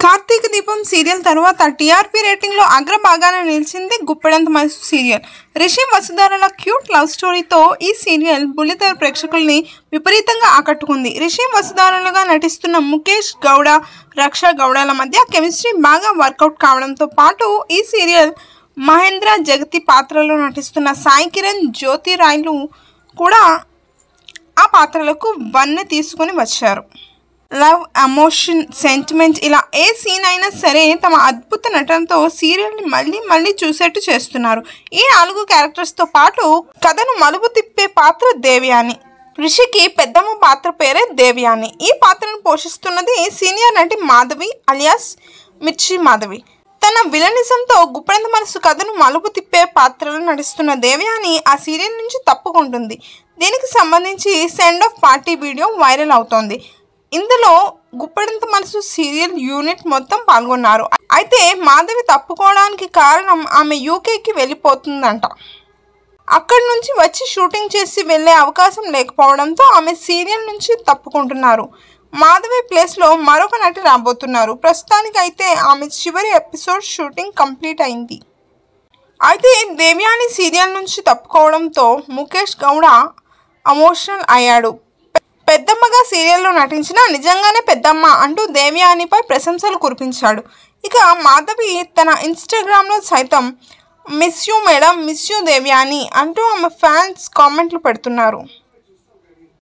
కార్తీక దీపం సీరియల్ తర్వాత టీఆర్పీ రేటింగ్లో అగ్రభాగాన నిలిచింది గుప్పెడంత మనసు సీరియల్ రిషి వసుధారల క్యూట్ లవ్ స్టోరీతో ఈ సీరియల్ బుల్లితెర ప్రేక్షకుల్ని విపరీతంగా ఆకట్టుకుంది రిషి వసుధారలుగా నటిస్తున్న ముఖేష్ గౌడ రక్ష గౌడల మధ్య కెమిస్ట్రీ బాగా వర్కౌట్ కావడంతో పాటు ఈ సీరియల్ మహేంద్ర జగతి పాత్రలో నటిస్తున్న సాయి కిరణ్ జ్యోతి రాయ్లు కూడా ఆ పాత్రలకు వన్నె తీసుకుని వచ్చారు లవ్ ఎమోషన్ సెంటిమెంట్ ఇలా ఏ సీన్ అయినా సరే తమ అద్భుత నటనతో సీరియల్ని మళ్ళీ మళ్ళీ చూసేట్టు చేస్తున్నారు ఈ నాలుగు క్యారెక్టర్స్తో పాటు కథను మలుపు తిప్పే పాత్ర దేవ్యాని రిషికి పెద్దమ్మ పాత్ర పేరే దేవ్యాని ఈ పాత్రను పోషిస్తున్నది సీనియర్ నటి మాధవి అలియాస్ మిర్చి మాధవి తన విలనిజంతో గుప్పెడంత మనసు కథను మలుపు తిప్పే పాత్రలో నటిస్తున్న దేవ్యాని ఆ సీరియల్ నుంచి తప్పుకుంటుంది దీనికి సంబంధించి send off party video viral అవుతోంది ఇందులో గుప్పెడంత మనసు సీరియల్ యూనిట్ మొత్తం పాల్గొన్నారు అయితే మాధవి తప్పుకోవడానికి కారణం ఆమె యూకేకి వెళ్ళిపోతుందంట అక్కడి నుంచి వచ్చి షూటింగ్ చేసి వెళ్ళే అవకాశం లేకపోవడంతో ఆమె సీరియల్ నుంచి తప్పుకుంటున్నారు మాధవి ప్లేస్లో మరొక నటి రాబోతున్నారు ప్రస్తుతానికి అయితే ఆమె చివరి ఎపిసోడ్ షూటింగ్ కంప్లీట్ అయింది అయితే దేవ్యాని సీరియల్ నుంచి తప్పుకోవడంతో ముఖేష్ గౌడ ఎమోషనల్ అయ్యాడు పెద్దమ్మగా సీరియల్లో నటించిన నిజంగానే పెద్దమ్మ అంటూ దేవ్యానిపై ప్రశంసలు కురిపించాడు ఇక మాధవి తన ఇన్స్టాగ్రామ్లో సైతం miss you madam miss you Devyani అంటూ ఆమె ఫ్యాన్స్ కామెంట్లు పెడుతున్నారు